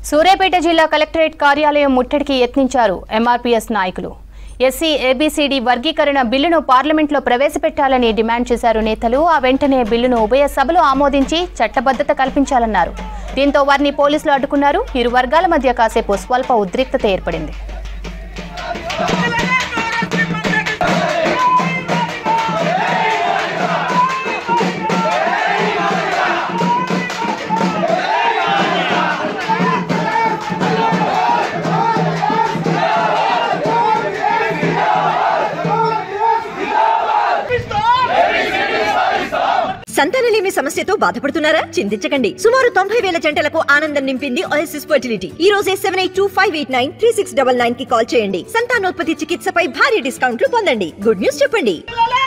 సూర్యాపేట జిల్లా కలెక్టరేట్ కార్యాలయం ముట్టడికి యత్నించారు ఎంఆర్పీఎస్ నాయకులు ఎస్సీ ఏబీసీడీ వర్గీకరణ బిల్లును పార్లమెంట్లో ప్రవేశపెట్టాలని డిమాండ్ చేశారు నేతలు ఆ వెంటనే బిల్లును ఉభయ సభలు ఆమోదించి చట్టబద్ధత కల్పించాలన్నారు దీంతో వారిని పోలీసులు అడ్డుకున్నారు ఇరు వర్గాల మధ్య కాసేపు స్వల్ప ఉద్రిక్తత ఏర్పడింది సంతానలేమి సమస్యతో బాధపడుతున్నారా చింతించకండి సుమారు తొంభై వేల జంటలకు ఆనందం నింపింది ఓఎస్ఎస్ ఫర్టిలిటీ ఈ రోజే seven eight two five eight nine three six double nine కి కాల్ చేయండి సంతానోత్పత్తి చికిత్సపై భారీ డిస్కౌంట్లు పొందండి గుడ్ న్యూస్ చెప్పండి పిల్లలే